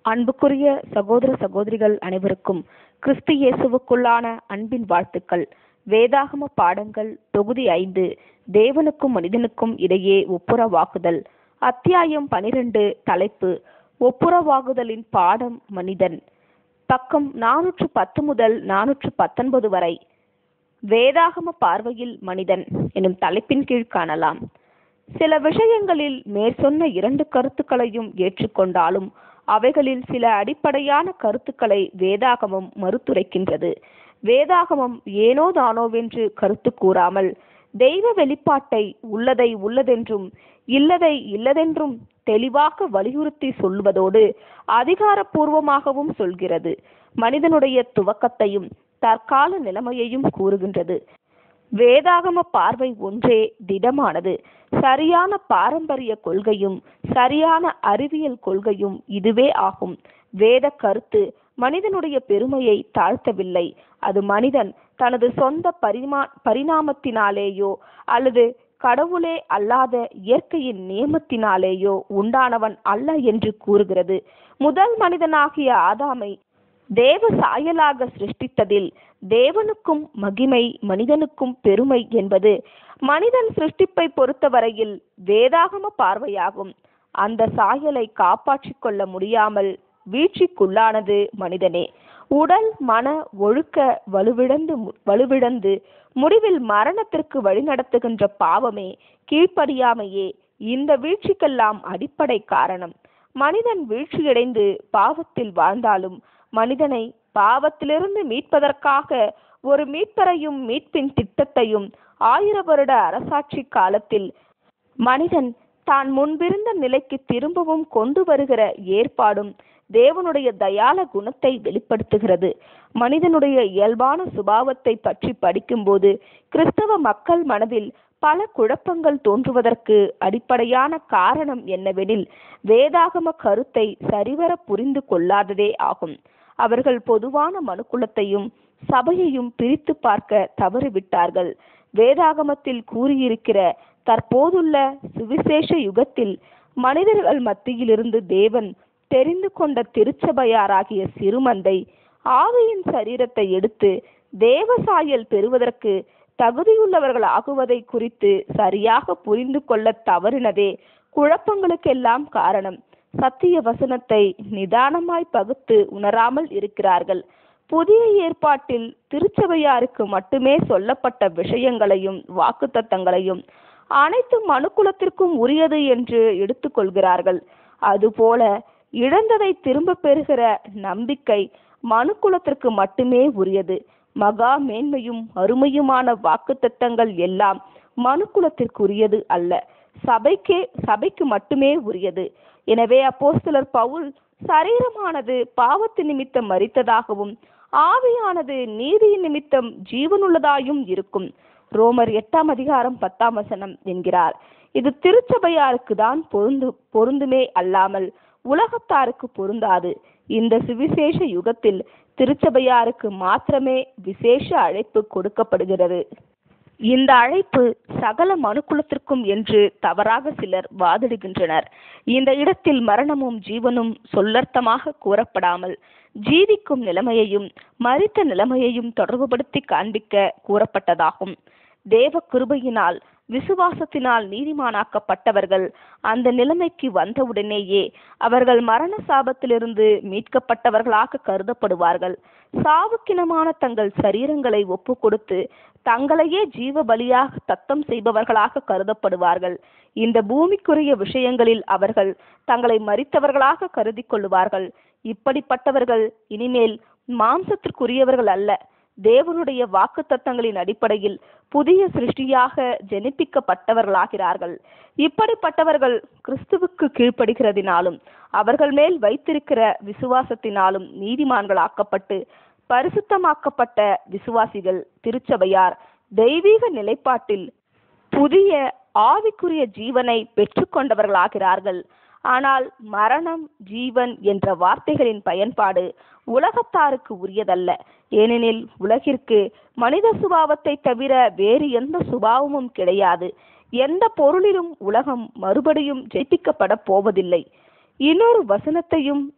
அன்புக்குரிய சகோதர சகோதரிகள் அனைவருக்கும் கிறிஸ்து இயேசுவுக்குள்ளான அன்பின் வாழ்த்துக்கள் வேதாகம பாடங்கள் தொகுதி ஐந்து தேவனுக்கும் மனிதனுக்கும் இடையே ஒப்புரவாகுதல் அத்தியாயம் பனிரெண்டு தலைப்பு ஒப்புரவாகுதலின் பாடம் மனிதன் பக்கம் நானூற்று பத்து முதல் நானூற்று பத்தொன்பது வரை வேதாகம பார்வையில் மனிதன் எனும் தலைப்பின் கீழ் காணலாம் சில விஷயங்களில் மேற்சொன்ன இரண்டு கருத்துக்களையும் ஏற்றுக்கொண்டாலும் அவைகளில் சில அடிப்படையான கருத்துக்களை வேதாகமம் மறுத்துரைக்கின்றது வேதாகமம் ஏனோ தானோவென்று கருத்து கூறாமல் தெய்வ வெளிப்பாட்டை உள்ளதை உள்ளதென்றும் இல்லதை இல்லதென்றும் தெளிவாக வலியுறுத்தி சொல்வதோடு அதிகாரப்பூர்வமாகவும் சொல்கிறது மனிதனுடைய துவக்கத்தையும் தற்கால நிலைமையையும் கூறுகின்றது வேதாகம பார்வை ஒன்றே திடமானது சரியான பாரம்பரிய கொள்கையும் சரியான அறிவியல் கொள்கையும் இதுவே ஆகும் வேத கருத்து மனிதனுடைய பெருமையை தாழ்த்தவில்லை அது மனிதன் தனது சொந்த பரிமா பரிணாமத்தினாலேயோ அல்லது கடவுளே அல்லாத இயற்கையின் நியமத்தினாலேயோ உண்டானவன் அல்ல என்று கூறுகிறது முதல் மனிதனாகிய ஆதாமை தேவ சாயலாக சிருஷ்டித்ததில் தேவனுக்கும் மகிமை மனிதனுக்கும் பெருமை என்பது மனிதன் சிருஷ்டிப்பை பொறுத்தவரையில் வேதாகம பார்வையாகும் அந்த சாயலை காப்பாற்றிக் கொள்ள முடியாமல் வீழ்ச்சிக்குள்ளானது மனிதனே உடல் மன ஒழுக்க வலுவிழந்து வலுவிழந்து முடிவில் மரணத்திற்கு வழிநடத்துகின்ற பாவமே கீழ்ப்படியாமையே இந்த வீழ்ச்சிக்கெல்லாம் அடிப்படை காரணம் மனிதன் வீழ்ச்சியடைந்து பாவத்தில் வாழ்ந்தாலும் மனிதனை பாவத்திலிருந்து மீட்பதற்காக ஒரு மீட்பரையும் மீட்பின் திட்டத்தையும் ஆயிர வருட அரசாட்சி காலத்தில் மனிதன் தான் முன்பிருந்த நிலைக்கு திரும்பவும் கொண்டு வருகிற ஏற்பாடும் தேவனுடைய தயால குணத்தை வெளிப்படுத்துகிறது மனிதனுடைய இயல்பான சுபாவத்தை பற்றி படிக்கும்போது கிறிஸ்தவ மக்கள் மனதில் பல குழப்பங்கள் தோன்றுவதற்கு அடிப்படையான காரணம் என்னவெனில் வேதாகம கருத்தை சரிவர புரிந்து கொள்ளாததே ஆகும் அவர்கள் பொதுவான மனுக்குலத்தையும் சபையையும் பிரித்து பார்க்க தவறிவிட்டார்கள் வேதாகமத்தில் கூறியிருக்கிற தற்போதுள்ள சுவிசேஷ யுகத்தில் மனிதர்கள் மத்தியிலிருந்து தேவன் தெரிந்து கொண்ட திருச்சபையாராகிய சிறுமந்தை ஆவியின் சரீரத்தை எடுத்து தேவசாயல் பெறுவதற்கு தகுதியுள்ளவர்கள் ஆகுவதை குறித்து சரியாக புரிந்து கொள்ள தவறினதே குழப்பங்களுக்கெல்லாம் காரணம் சத்திய வசனத்தை நிதானமாய் பகுத்து உணராமல் இருக்கிறார்கள் புதிய ஏற்பாட்டில் திருச்சபையாருக்கு மட்டுமே சொல்லப்பட்ட விஷயங்களையும் வாக்குத்தத்தங்களையும் அனைத்து மனுக்குலத்திற்கும் உரியது என்று எடுத்துக்கொள்கிறார்கள் அதுபோல இழந்ததை திரும்ப பெறுகிற நம்பிக்கை மனுக்குலத்திற்கு மட்டுமே உரியது மகா மேன்மையும் அருமையுமான வாக்குத்தத்தங்கள் எல்லாம் மனுக்குலத்திற்குரியது அல்ல சபைக்கே சபைக்கு மட்டுமே உரியது எனவே அப்போஸ்தலர் பவுல் சரீரமானது பாவத்து நிமித்தம் மறித்ததாகவும் ஆவியானது நீதி நிமித்தம் ஜீவனுள்ளதாயும் இருக்கும் ரோமர் எட்டாம் அதிகாரம் பத்தாம் வசனம் என்கிறார் இது திருச்சபையாருக்கு தான் பொருந்து பொருந்துமே அல்லாமல் உலகத்தாருக்கு பொருந்தாது இந்த சுவிசேஷ யுகத்தில் திருச்சபையாருக்கு மாத்திரமே விசேஷ அழைப்பு கொடுக்கப்படுகிறது இந்த அழைப்பு சகல மனுக்குலத்திற்கும் என்று தவறாக சிலர் வாதிடுகின்றனர் இந்த இடத்தில் மரணமும் ஜீவனும் சொல்லர்த்தமாக கூறப்படாமல் ஜீவிக்கும் நிலைமையையும் மறித்த நிலைமையையும் தொடர்புபடுத்தி காண்பிக்க கூறப்பட்டதாகும் தேவ கிருபையினால் விசுவாசத்தினால் நீதிமானாக்கப்பட்டவர்கள் அந்த நிலைமைக்கு வந்தவுடனேயே அவர்கள் மரண சாபத்திலிருந்து மீட்கப்பட்டவர்களாக கருதப்படுவார்கள் சாவுக்கினமான தங்கள் சரீரங்களை ஒப்பு கொடுத்து தங்களையே ஜீவ பலியாக தத்தம் செய்பவர்களாக கருதப்படுவார்கள் இந்த பூமிக்குரிய விஷயங்களில் அவர்கள் தங்களை மறித்தவர்களாக கருதி கொள்ளுவார்கள் இப்படிப்பட்டவர்கள் இனிமேல் மாம்சத்திற்குரியவர்கள் அல்ல தேவனுடைய வாக்கு தத்தங்களின் அடிப்படையில் புதிய சிருஷ்டியாக ஜெனிப்பிக்கப்பட்டவர்களாகிறார்கள் இப்படிப்பட்டவர்கள் கிறிஸ்துவுக்கு கீழ்ப்படுகிறதினாலும் அவர்கள் மேல் வைத்திருக்கிற விசுவாசத்தினாலும் நீதிமான்களாக்கப்பட்டு பரிசுத்தமாக்கப்பட்ட விசுவாசிகள் திருச்சபையார் தெய்வீக நிலைப்பாட்டில் புதிய ஆவிக்குரிய ஜீவனை பெற்றுக்கொண்டவர்களாகிறார்கள் ஆனால் மரணம் ஜீவன் என்ற வார்த்தைகளின் பயன்பாடு உலகத்தாருக்கு உரியதல்ல ஏனெனில் உலகிற்கு மனித சுபாவத்தை தவிர வேறு எந்த சுபாவமும் கிடையாது எந்த பொருளிலும் உலகம் மறுபடியும் ஜெயிப்பிக்கப்பட போவதில்லை இன்னொரு வசனத்தையும்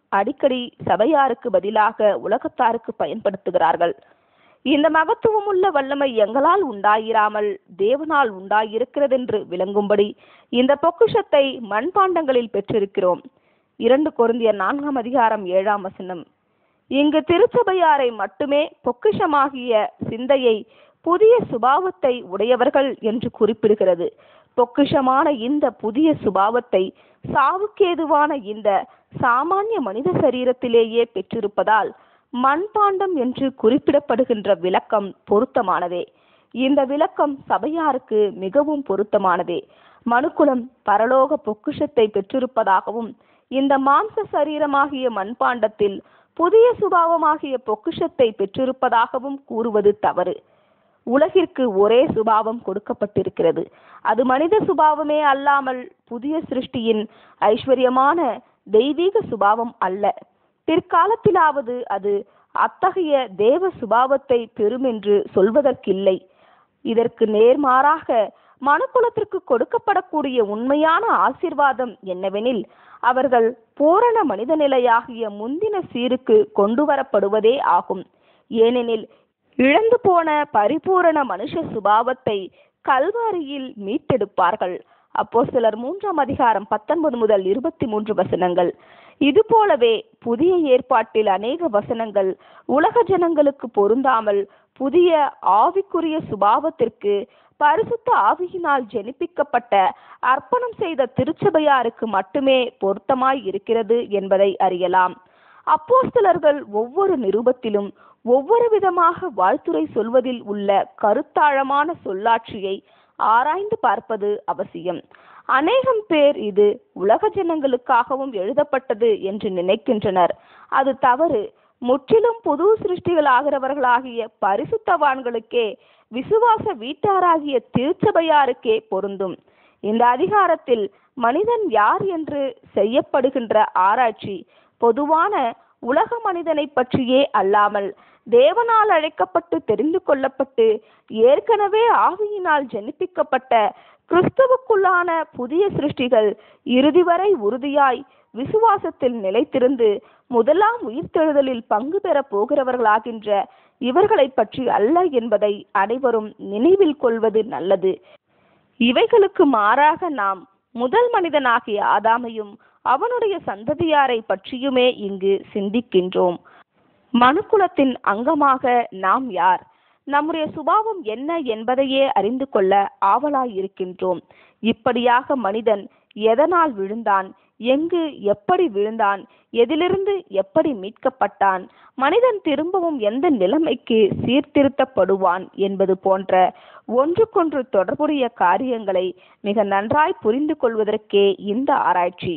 அடிக்கடி சபையாருக்கு பதிலாக உலகத்தாருக்கு பயன்படுத்துகிறார்கள் இந்த மகத்துவமுள்ள வல்லமை எங்களால் உண்டாயிராமல் தேவனால் உண்டாயிருக்கிறதென்று விளங்கும்படி இந்த பொக்கிஷத்தை மண்பாண்டங்களில் பெற்றிருக்கிறோம் இரண்டு கொரிந்தியர் நான்காம் அதிகாரம் ஏழாம் வசனம் இங்கு திருச்சபையாரை மட்டுமே பொக்கிஷமாகிய சிந்தையை புதிய சுபாவத்தை உடையவர்கள் என்று குறிப்பிடுகிறது பொக்கிஷமான இந்த புதிய சுபாவத்தை சாவுக்கேதுவான இந்த சாமானிய மனித சரீரத்திலேயே பெற்றிருப்பதால் மண்பாண்டம் என்று குறிப்பிடப்படுகின்ற விளக்கம் பொருத்தமானதே இந்த விளக்கம் சபையாருக்கு மிகவும் பொருத்தமானதே மனுக்குலம் பரலோக பொக்கிஷத்தை பெற்றிருப்பதாகவும் இந்த மாம்ச சரீரமாகிய மண்பாண்டத்தில் புதிய சுபாவமாகிய பொக்கிஷத்தை பெற்றிருப்பதாகவும் கூறுவது தவறு உலகிற்கு ஒரே சுபாவம் கொடுக்கப்பட்டிருக்கிறது அது மனித சுபாவமே அல்லாமல் புதிய சிருஷ்டியின் ஐஸ்வர்யமான தெய்வீக சுபாவம் அல்ல பிற்காலத்திலாவது அது அத்தகைய தேவ சுபாவத்தை பெறும் என்று சொல்வதற்கில்லை இதற்கு நேர்மாறாக மனுக்குலத்திற்கு கொடுக்கப்படக்கூடிய உண்மையான ஆசிர்வாதம் என்னவெனில் அவர்கள் பூரண மனித நிலையாகிய முந்தின சீருக்கு கொண்டு வரப்படுவதே ஆகும் ஏனெனில் இழந்து போன பரிபூரண மனுஷ சுபாவத்தை கல்வாரியில் மீட்டெடுப்பார்கள் அப்போ சிலர் மூன்றாம் அதிகாரம் பத்தொன்பது முதல் இருபத்தி மூன்று வசனங்கள் இது போலவே புதிய ஏற்பாட்டில் அநேக வசனங்கள் உலக ஜனங்களுக்கு பொருந்தாமல் புதிய ஆவிக்குரிய சுபாவத்திற்கு பரிசுத்த ஆவியினால் ஜெனிப்பிக்கப்பட்ட அர்ப்பணம் செய்த திருச்சபையாருக்கு மட்டுமே பொருத்தமாய் இருக்கிறது என்பதை அறியலாம் அப்போஸ்தலர்கள் ஒவ்வொரு நிருபத்திலும் ஒவ்வொரு விதமாக வாழ்த்துரை சொல்வதில் உள்ள கருத்தாழமான சொல்லாட்சியை ஆராய்ந்து பார்ப்பது அவசியம் அநேகம் பேர் இது உலக ஜனங்களுக்காகவும் எழுதப்பட்டது என்று நினைக்கின்றனர் அது தவறு முற்றிலும் புது சிருஷ்டிகளாகிறவர்களாகிய பரிசுத்தவான்களுக்கே விசுவாச வீட்டாராகிய திருச்சபையாருக்கே பொருந்தும் இந்த அதிகாரத்தில் மனிதன் யார் என்று செய்யப்படுகின்ற ஆராய்ச்சி பொதுவான உலக மனிதனை பற்றியே அல்லாமல் தேவனால் அழைக்கப்பட்டு தெரிந்து கொள்ளப்பட்டு ஏற்கனவே ஆவியினால் ஜெனிப்பிக்கப்பட்ட கிறிஸ்துவுக்குள்ளான புதிய சிருஷ்டிகள் இறுதி வரை உறுதியாய் விசுவாசத்தில் நிலைத்திருந்து முதலாம் உயிர்த்தெழுதலில் பங்கு பெறப் போகிறவர்களாகின்ற இவர்களை பற்றி அல்ல என்பதை அனைவரும் நினைவில் கொள்வது நல்லது இவைகளுக்கு மாறாக நாம் முதல் மனிதனாகிய ஆதாமையும் அவனுடைய சந்ததியாரை பற்றியுமே இங்கு சிந்திக்கின்றோம் மனுக்குலத்தின் அங்கமாக நாம் யார் நம்முடைய சுபாவம் என்ன என்பதையே அறிந்து கொள்ள ஆவலாயிருக்கின்றோம் இப்படியாக மனிதன் எதனால் விழுந்தான் எங்கு எப்படி விழுந்தான் எதிலிருந்து எப்படி மீட்கப்பட்டான் மனிதன் திரும்பவும் எந்த நிலைமைக்கு சீர்திருத்தப்படுவான் என்பது போன்ற ஒன்றுக்கொன்று தொடர்புடைய காரியங்களை மிக நன்றாய் புரிந்து கொள்வதற்கே இந்த ஆராய்ச்சி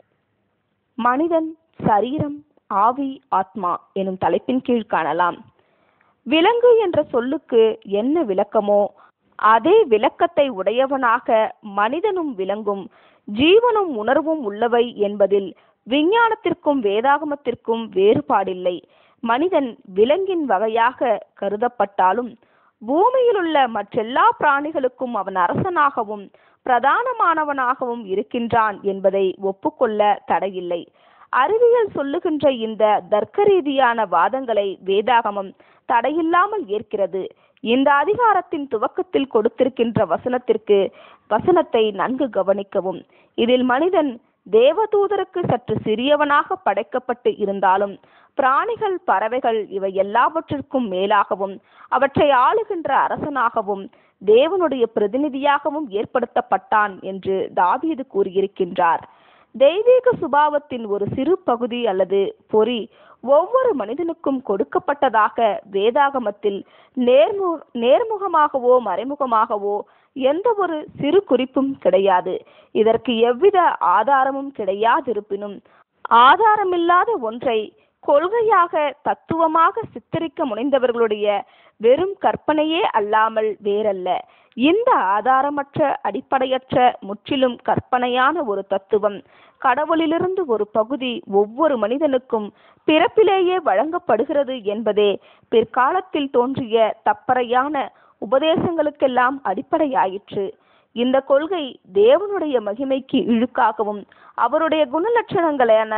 மனிதன் சரீரம் ஆவி ஆத்மா எனும் தலைப்பின் கீழ் காணலாம் விலங்கு என்ற சொல்லுக்கு என்ன விளக்கமோ அதே விளக்கத்தை உடையவனாக மனிதனும் விலங்கும் ஜீவனும் உணர்வும் உள்ளவை என்பதில் விஞ்ஞானத்திற்கும் வேதாகமத்திற்கும் வேறுபாடில்லை மனிதன் விலங்கின் வகையாக கருதப்பட்டாலும் பூமியிலுள்ள மற்றெல்லா பிராணிகளுக்கும் அவன் அரசனாகவும் பிரதானமானவனாகவும் இருக்கின்றான் என்பதை ஒப்புக்கொள்ள தடையில்லை அறிவியல் சொல்லுகின்ற இந்த தர்க்க ரீதியான வாதங்களை வேதாகமம் தடையில்லாமல் ஏற்கிறது இந்த அதிகாரத்தின் துவக்கத்தில் கொடுத்திருக்கின்ற வசனத்திற்கு வசனத்தை நன்கு கவனிக்கவும் இதில் மனிதன் தேவதூதருக்கு சற்று சிறியவனாக படைக்கப்பட்டு இருந்தாலும் பிராணிகள் பறவைகள் இவை எல்லாவற்றிற்கும் மேலாகவும் அவற்றை ஆளுகின்ற அரசனாகவும் தேவனுடைய பிரதிநிதியாகவும் ஏற்படுத்தப்பட்டான் என்று தாவீது கூறியிருக்கின்றார் தெய்வீக சுபாவத்தின் ஒரு சிறு பகுதி அல்லது பொறி ஒவ்வொரு மனிதனுக்கும் கொடுக்கப்பட்டதாக வேதாகமத்தில் நேர்மு நேர்முகமாகவோ மறைமுகமாகவோ எந்த ஒரு சிறு குறிப்பும் கிடையாது இதற்கு எவ்வித ஆதாரமும் கிடையாதிருப்பினும் ஆதாரமில்லாத ஒன்றை கொள்கையாக தத்துவமாக சித்தரிக்க முனைந்தவர்களுடைய வெறும் கற்பனையே அல்லாமல் வேறல்ல இந்த ஆதாரமற்ற அடிப்படையற்ற முற்றிலும் கற்பனையான ஒரு தத்துவம் கடவுளிலிருந்து ஒரு பகுதி ஒவ்வொரு மனிதனுக்கும் பிறப்பிலேயே வழங்கப்படுகிறது என்பதே பிற்காலத்தில் தோன்றிய தப்பறையான உபதேசங்களுக்கெல்லாம் அடிப்படையாயிற்று இந்த கொள்கை தேவனுடைய மகிமைக்கு இழுக்காகவும் அவருடைய குணலட்சணங்களான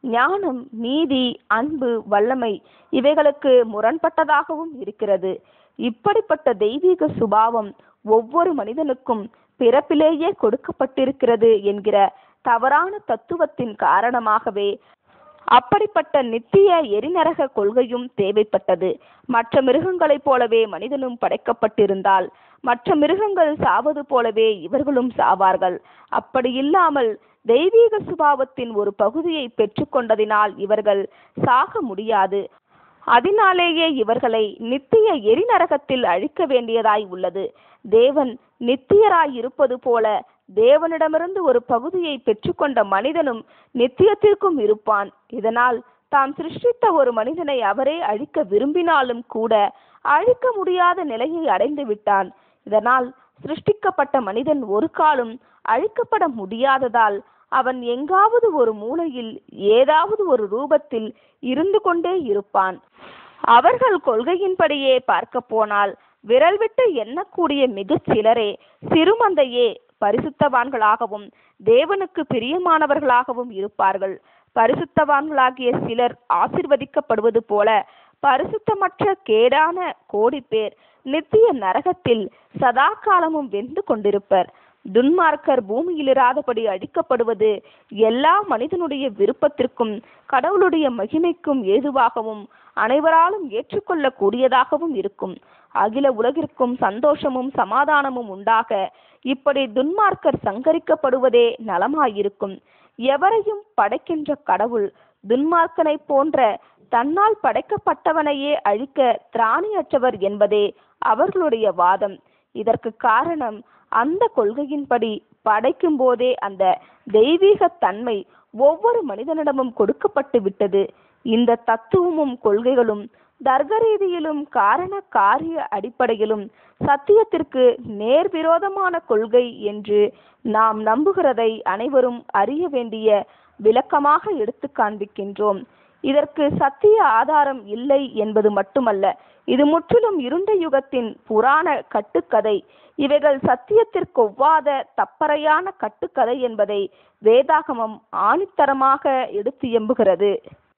ஞானம் நீதி அன்பு வல்லமை இவைகளுக்கு முரண்பட்டதாகவும் இருக்கிறது இப்படிப்பட்ட தெய்வீக சுபாவம் ஒவ்வொரு மனிதனுக்கும் பிறப்பிலேயே கொடுக்கப்பட்டிருக்கிறது என்கிற தவறான தத்துவத்தின் காரணமாகவே அப்படிப்பட்ட நித்திய எரிநரக கொள்கையும் தேவைப்பட்டது மற்ற மிருகங்களைப் போலவே மனிதனும் படைக்கப்பட்டிருந்தால் மற்ற மிருகங்கள் சாவது போலவே இவர்களும் சாவார்கள் அப்படி இல்லாமல் தெய்வீக சுபாவத்தின் ஒரு பகுதியை பெற்றுக்கொண்டதினால் இவர்கள் சாக முடியாது அதனாலேயே இவர்களை நித்திய எரிநரகத்தில் அழிக்க வேண்டியதாய் உள்ளது தேவன் நித்தியராய் இருப்பது போல தேவனிடமிருந்து ஒரு பகுதியை பெற்றுக்கொண்ட மனிதனும் நித்தியத்திற்கும் இருப்பான் இதனால் தாம் சிருஷ்டித்த ஒரு மனிதனை அவரே அழிக்க விரும்பினாலும் கூட அழிக்க முடியாத நிலையை அடைந்து விட்டான் இதனால் சிருஷ்டிக்கப்பட்ட மனிதன் ஒரு காலும் அழிக்கப்பட முடியாததால் அவன் எங்காவது ஒரு மூலையில் ஏதாவது ஒரு ரூபத்தில் இருந்து கொண்டே இருப்பான் அவர்கள் கொள்கையின்படியே பார்க்க போனால் விரல் விட்டு எண்ணக்கூடிய மிகச் சிலரே சிறுமந்தையே பரிசுத்தவான்களாகவும் தேவனுக்கு பிரியமானவர்களாகவும் இருப்பார்கள் பரிசுத்தவான்களாகிய சிலர் ஆசிர்வதிக்கப்படுவது போல பரிசுத்தமற்ற கேடான கோடி பேர் நித்திய நரகத்தில் சதா காலமும் வெந்து கொண்டிருப்பர் துன்மார்க்கர் பூமியிலிராதபடி அழிக்கப்படுவது எல்லா மனிதனுடைய விருப்பத்திற்கும் கடவுளுடைய மகிமைக்கும் ஏதுவாகவும் அனைவராலும் ஏற்றுக்கொள்ளக்கூடியதாகவும் இருக்கும் அகில உலகிற்கும் சந்தோஷமும் சமாதானமும் உண்டாக இப்படி துன்மார்க்கர் சங்கரிக்கப்படுவதே நலமாயிருக்கும் எவரையும் படைக்கின்ற கடவுள் துன்மார்க்கனை போன்ற தன்னால் படைக்கப்பட்டவனையே அழிக்க திராணியற்றவர் என்பதே அவர்களுடைய வாதம் இதற்கு காரணம் அந்த கொள்கையின்படி படைக்கும் போதே அந்த தெய்வீக தன்மை ஒவ்வொரு மனிதனிடமும் கொடுக்கப்பட்டு விட்டது இந்த தத்துவமும் கொள்கைகளும் தர்க்க ரீதியிலும் காரண காரிய அடிப்படையிலும் சத்தியத்திற்கு நேர்விரோதமான கொள்கை என்று நாம் நம்புகிறதை அனைவரும் அறிய வேண்டிய விளக்கமாக எடுத்து காண்பிக்கின்றோம் இதற்கு சத்திய ஆதாரம் இல்லை என்பது மட்டுமல்ல இது முற்றிலும் இருண்ட யுகத்தின் புராண கட்டுக்கதை இவைகள் சத்தியத்திற்கொவ்வாத தப்பறையான கட்டுக்கதை என்பதை வேதாகமம் ஆணித்தரமாக எடுத்து எம்புகிறது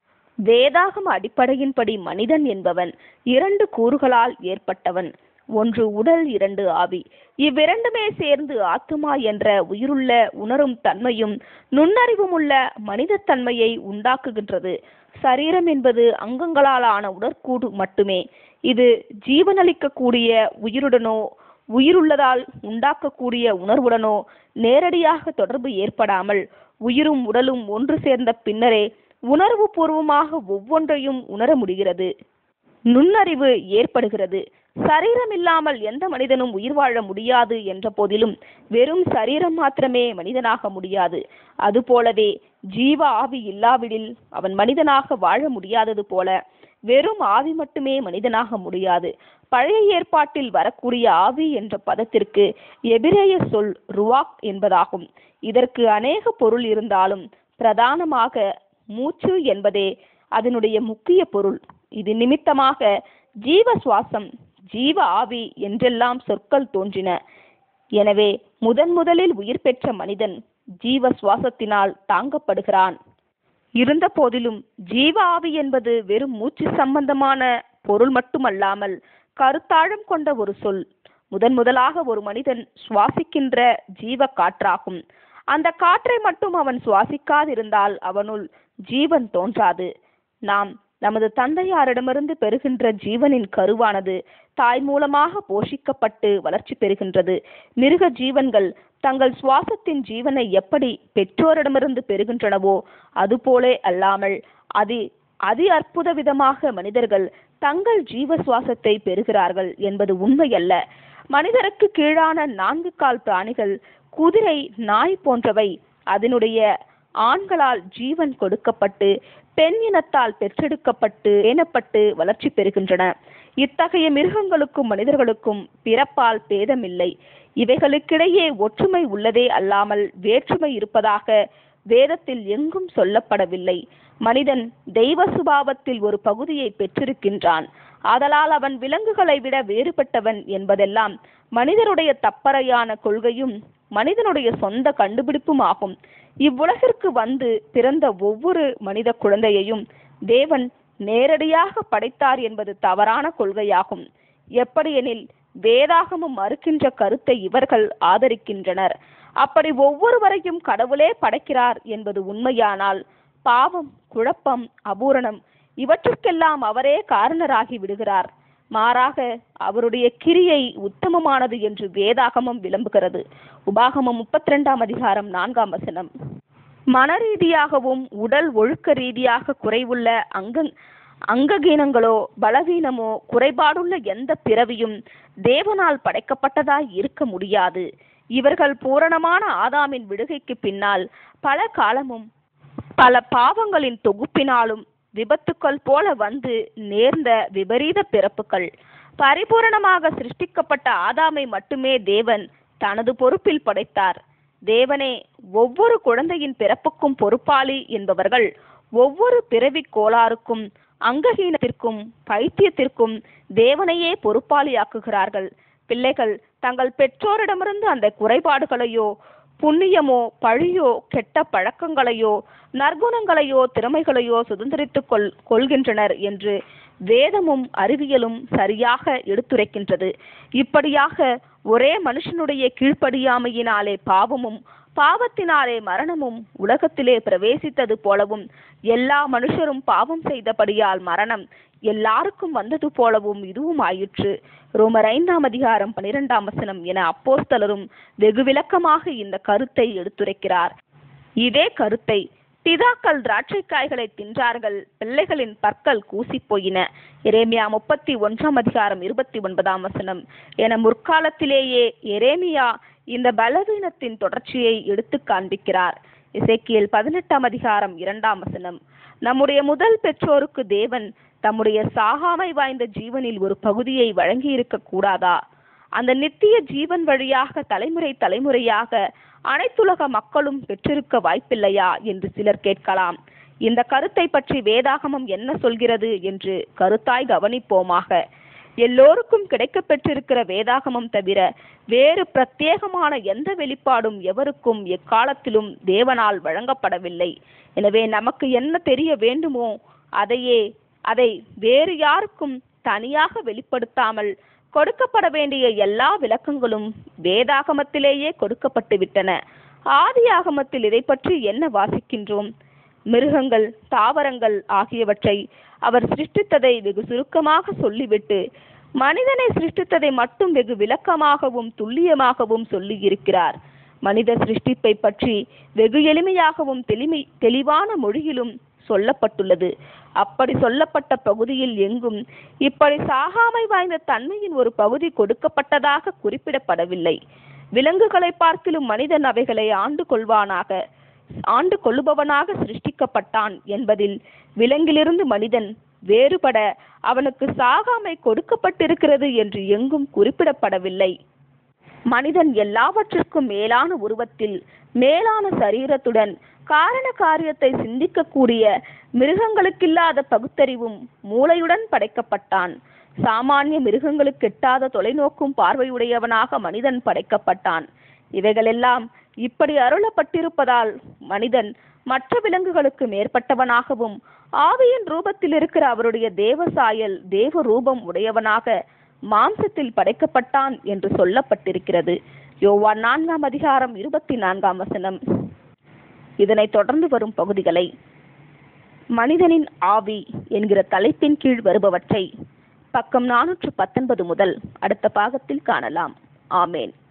வேதாகம அடிப்படையின்படி மனிதன் என்பவன் இரண்டு கூறுகளால் ஏற்பட்டவன் ஒன்று உடல் இரண்டு ஆவி இவ்விரண்டுமே சேர்ந்து ஆத்துமா என்ற உயிருள்ள உணரும் தன்மையும் நுண்ணறிவும் உள்ள மனித தன்மையை உண்டாக்குகின்றது சரீரம் என்பது அங்கங்களால் ஆன உடற்கூடு மட்டுமே இது ஜீவனளிக்கக்கூடிய உயிருடனோ உயிருள்ளதால் உண்டாக்கக்கூடிய உணர்வுடனோ நேரடியாக தொடர்பு ஏற்படாமல் உயிரும் உடலும் ஒன்று சேர்ந்த பின்னரே உணர்வு பூர்வமாக ஒவ்வொன்றையும் உணர முடிகிறது நுண்ணறிவு ஏற்படுகிறது சரீரம் இல்லாமல் எந்த மனிதனும் உயிர் வாழ முடியாது என்ற போதிலும் வெறும் சரீரம் மாத்திரமே மனிதனாக முடியாது அதுபோலவே ஜீவ ஆவி இல்லாவிடில் அவன் மனிதனாக வாழ முடியாதது போல வெறும் ஆவி மட்டுமே மனிதனாக முடியாது பழைய ஏற்பாட்டில் வரக்கூடிய ஆவி என்ற பதத்திற்கு எபிரேய சொல் ருவாக் என்பதாகும் இதற்கு அநேக பொருள் இருந்தாலும் பிரதானமாக மூச்சு என்பதே அதனுடைய முக்கிய பொருள் இது நிமித்தமாக ஜீவ சுவாசம் ஜீவ ஆவி என்றெல்லாம் சொற்கள் தோன்றின எனவே முதன் முதலில் உயிர் பெற்ற மனிதன் ஜீவ சுவாசத்தினால் தாங்கப்படுகிறான் இருந்த போதிலும் ஜீவ ஆவி என்பது வெறும் மூச்சு சம்பந்தமான பொருள் மட்டுமல்லாமல் கருத்தாழம் கொண்ட ஒரு சொல் முதன் முதலாக ஒரு மனிதன் சுவாசிக்கின்ற ஜீவ காற்றாகும் அந்த காற்றை மட்டும் அவன் சுவாசிக்காதிருந்தால் அவனுள் ஜீவன் தோன்றாது நாம் நமது தந்தையாரிடமிருந்து பெறுகின்ற ஜீவனின் கருவானது தாய் மூலமாக போஷிக்கப்பட்டு வளர்ச்சி பெறுகின்றது மிருக ஜீவன்கள் தங்கள் சுவாசத்தின் ஜீவனை எப்படி பெற்றோரிடமிருந்து பெறுகின்றனவோ அதுபோலே அல்லாமல் அதி அதி அற்புத விதமாக மனிதர்கள் தங்கள் ஜீவ சுவாசத்தை பெறுகிறார்கள் என்பது உண்மையல்ல மனிதருக்கு கீழான நான்கு கால் பிராணிகள் குதிரை நாய் போன்றவை அதனுடைய ஆண்களால் ஜீவன் கொடுக்கப்பட்டு பெண் இனத்தால் பெற்றெடுக்கப்பட்டு பேணப்பட்டு வளர்ச்சி பெறுகின்றன இத்தகைய மிருகங்களுக்கும் மனிதர்களுக்கும் பிறப்பால் பேதமில்லை இவைகளுக்கிடையே ஒற்றுமை உள்ளதே அல்லாமல் வேற்றுமை இருப்பதாக வேதத்தில் எங்கும் சொல்லப்படவில்லை மனிதன் தெய்வ சுபாவத்தில் ஒரு பகுதியை பெற்றிருக்கின்றான் ஆதலால் அவன் விலங்குகளை விட வேறுபட்டவன் என்பதெல்லாம் மனிதருடைய தப்பறையான கொள்கையும் மனிதனுடைய சொந்த கண்டுபிடிப்பும் ஆகும் இவ்வுலகிற்கு வந்து பிறந்த ஒவ்வொரு மனித குழந்தையையும் தேவன் நேரடியாக படைத்தார் என்பது தவறான கொள்கையாகும் எப்படியெனில் வேதாகமம் மறுக்கின்ற கருத்தை இவர்கள் ஆதரிக்கின்றனர் அப்படி ஒவ்வொருவரையும் கடவுளே படைக்கிறார் என்பது உண்மையானால் பாவம் குழப்பம் அபூரணம் இவற்றுக்கெல்லாம் அவரே காரணராகி விடுகிறார் மாறாக அவருடைய கிரியை உத்தமமானது என்று வேதாகமம் விளம்புகிறது உபாகமம் முப்பத்தி ரெண்டாம் அதிகாரம் நான்காம் வசனம் மனரீதியாகவும் உடல் ஒழுக்க ரீதியாக குறைவுள்ள அங்க அங்ககீனங்களோ பலவீனமோ குறைபாடுள்ள எந்த பிறவியும் தேவனால் படைக்கப்பட்டதாய் இருக்க முடியாது இவர்கள் பூரணமான ஆதாமின் விடுகைக்கு பின்னால் பல காலமும் பல பாவங்களின் தொகுப்பினாலும் விபத்துக்கள் போல வந்து நேர்ந்த விபரீத பிறப்புகள் பரிபூரணமாக சிருஷ்டிக்கப்பட்ட ஆதாமை மட்டுமே தேவன் தனது பொறுப்பில் படைத்தார் தேவனே ஒவ்வொரு குழந்தையின் பிறப்புக்கும் பொறுப்பாளி என்பவர்கள் ஒவ்வொரு பிறவி கோளாறுக்கும் அங்கஹீனத்திற்கும் பைத்தியத்திற்கும் தேவனையே பொறுப்பாளியாக்குகிறார்கள் பிள்ளைகள் தங்கள் பெற்றோரிடமிருந்து அந்த குறைபாடுகளையோ புண்ணியமோ பழியோ கெட்ட பழக்கங்களையோ நற்குணங்களையோ திறமைகளையோ சுதந்திரித்துக் கொள் கொள்கின்றனர் என்று வேதமும் அறிவியலும் சரியாக எடுத்துரைக்கின்றது இப்படியாக ஒரே மனுஷனுடைய கீழ்ப்படியாமையினாலே பாவமும் பாவத்தினாலே மரணமும் உலகத்திலே பிரவேசித்தது போலவும் எல்லா மனுஷரும் பாவம் செய்தபடியால் மரணம் எல்லாருக்கும் வந்தது போலவும் இதுவும் ஆயிற்று ரோமர் ஐந்தாம் அதிகாரம் பனிரெண்டாம் வசனம் என அப்போஸ்தலரும் வெகு விளக்கமாக இந்த கருத்தை எடுத்துரைக்கிறார் இதே கருத்தை பிதாக்கள் திராட்சைக்காய்களை தின்றார்கள் பிள்ளைகளின் பற்கள் கூசிப் போயின எரேமியா முப்பத்தி ஒன்றாம் அதிகாரம் இருபத்தி ஒன்பதாம் வசனம் என முற்காலத்திலேயே எரேமியா இந்த பலவீனத்தின் தொடர்ச்சியை எடுத்து காண்பிக்கிறார் இசைக்கியல் பதினெட்டாம் அதிகாரம் இரண்டாம் வசனம் நம்முடைய முதல் பெற்றோருக்கு தேவன் தம்முடைய சாகாமை வாய்ந்த ஜீவனில் ஒரு பகுதியை வழங்கி இருக்க கூடாதா அந்த நித்திய ஜீவன் வழியாக தலைமுறை தலைமுறையாக அனைத்துலக மக்களும் பெற்றிருக்க வாய்ப்பில்லையா என்று சிலர் கேட்கலாம் இந்த கருத்தை பற்றி வேதாகமம் என்ன சொல்கிறது என்று கருத்தாய் கவனிப்போமாக எல்லோருக்கும் கிடைக்கப் பெற்றிருக்கிற வேதாகமம் தவிர வேறு பிரத்யேகமான எந்த வெளிப்பாடும் எவருக்கும் எக்காலத்திலும் தேவனால் வழங்கப்படவில்லை எனவே நமக்கு என்ன தெரிய வேண்டுமோ அதையே அதை வேறு யாருக்கும் தனியாக வெளிப்படுத்தாமல் கொடுக்கப்பட வேண்டிய எல்லா விளக்கங்களும் வேதாகமத்திலேயே கொடுக்கப்பட்டு விட்டன ஆதி ஆகமத்தில் இதை பற்றி என்ன வாசிக்கின்றோம் மிருகங்கள் தாவரங்கள் ஆகியவற்றை அவர் சிருஷ்டித்ததை வெகு சுருக்கமாக சொல்லிவிட்டு மனிதனை சிருஷ்டித்ததை மட்டும் வெகு விளக்கமாகவும் துல்லியமாகவும் சொல்லியிருக்கிறார் மனித சிருஷ்டிப்பை பற்றி வெகு எளிமையாகவும் தெளிமை தெளிவான மொழியிலும் சொல்லப்பட்டுள்ளது அப்படி சொல்லப்பட்ட பகுதியில் எங்கும் இப்படி சாகாமை வாய்ந்த தன்மையின் ஒரு பகுதி கொடுக்கப்பட்டதாக குறிப்பிடப்படவில்லை விலங்குகளை பார்க்கிலும் மனிதன் அவைகளை ஆண்டு கொள்வானாக ஆண்டு கொள்ளுபவனாக சிருஷ்டிக்கப்பட்டான் என்பதில் விலங்கிலிருந்து மனிதன் வேறுபட அவனுக்கு சாகாமை கொடுக்கப்பட்டிருக்கிறது என்று எங்கும் குறிப்பிடப்படவில்லை மனிதன் எல்லாவற்றிற்கும் மேலான உருவத்தில் மேலான சரீரத்துடன் காரண காரியத்தை சிந்திக்கக்கூடிய மிருகங்களுக்கில்லாத பகுத்தறிவும் மூளையுடன் படைக்கப்பட்டான் சாமானிய மிருகங்களுக்கு எட்டாத தொலைநோக்கும் பார்வையுடையவனாக மனிதன் படைக்கப்பட்டான் இவைகளெல்லாம் இப்படி அருளப்பட்டிருப்பதால் மனிதன் மற்ற விலங்குகளுக்கு மேற்பட்டவனாகவும் ஆவியின் ரூபத்தில் இருக்கிற அவருடைய தேவ சாயல் தேவ ரூபம் உடையவனாக மாம்சத்தில் படைக்கப்பட்டான் என்று சொல்லப்பட்டிருக்கிறது யோவான் நான்காம் அதிகாரம் இருபத்தி நான்காம் வசனம் இதனைத் தொடர்ந்து வரும் பகுதிகளை மனிதனின் ஆவி என்கிற தலைப்பின் கீழ் வருபவற்றை பக்கம் நானூற்று பத்தொன்பது முதல் அடுத்த பாகத்தில் காணலாம் ஆமேன்